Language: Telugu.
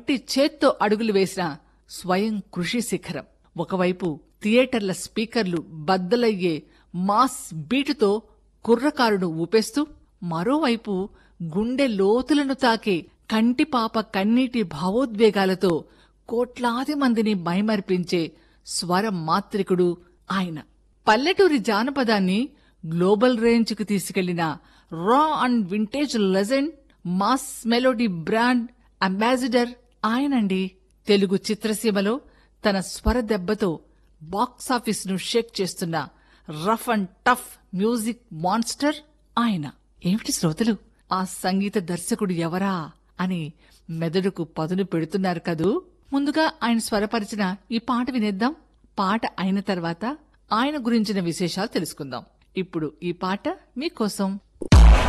వట్టి చేత్తో అడుగులు వేసిన స్వయం కృషి శిఖరం ఒకవైపు థియేటర్ల స్పీకర్లు బద్దలయ్యే మాస్ బీటుతో కుర్రకారును ఊపేస్తూ మరోవైపు గుండె లోతులను తాకే కంటిపాప కన్నీటి భావోద్వేగాలతో కోట్లాది మందిని మైమర్పించే స్వర మాత్రికుడు ఆయన పల్లెటూరి జానపదాన్ని గ్లోబల్ రేంజ్కి తీసుకెళ్లిన raw and vintage legend mass melody brand ambassador ఆయనండి తెలుగు చిత్రసీమలో తన స్వర దెబ్బతో బాక్సాఫీస్ ను షేక్ చేస్తున్న rough and tough music monster ఆయన ఏమిటి శ్రోతలు ఆ సంగీత దర్శకుడు ఎవరా అని మెదడుకు పదును పెడుతున్నారు కదూ ముందుగా ఆయన స్వరపరిచిన ఈ పాట వినేద్దాం పాట అయిన తర్వాత ఆయన గురించిన విశేషాలు తెలుసుకుందాం ఇప్పుడు ఈ పాట మీకోసం